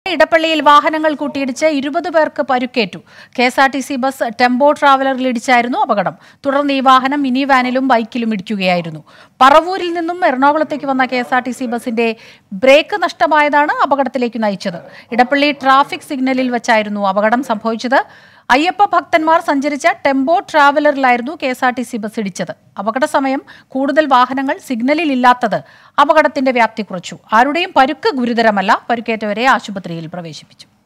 ഇടപ്പള്ളിയിൽ വാഹനങ്ങൾ കൂട്ടിയിടിച്ച് ഇരുപത് പേർക്ക് പരുക്കേറ്റു K S R T C bus tempo ട്രാവലറിൽ ഇടിച്ചായിരുന്നു അപകടം തുടർന്ന് ഈ വാഹനം മിനി വാനിലും ബൈക്കിലും ഇടിക്കുകയായിരുന്നു പറവൂരിൽ നിന്നും എറണാകുളത്തേക്ക് വന്ന K S R T C ബസിന്റെ ബ്രേക്ക് നഷ്ടമായതാണ് അപകടത്തിലേക്ക് നയിച്ചത് ഇടപ്പള്ളി ട്രാഫിക് സിഗ്നലിൽ വെച്ചായിരുന്നു അപകടം സംഭവിച്ചത് അയ്യപ്പ ഭക്തന്മാർ സഞ്ചരിച്ച ടെമ്പോ ട്രാവലറിലായിരുന്നു K S R T C bus ഇടിച്ചത് അപകട സമയം കൂടുതൽ വാഹനങ്ങൾ സിഗ്നലിൽ ഇല്ലാത്തത് അപകടത്തിന്റെ വ്യാപ്തി കുറച്ചു ആരുടെയും പരുക്ക് ഗുരുതരമല്ല പരുക്കേറ്റവരെ ആശുപത്രിയിൽ പ്രവേശിപ്പിച്ചു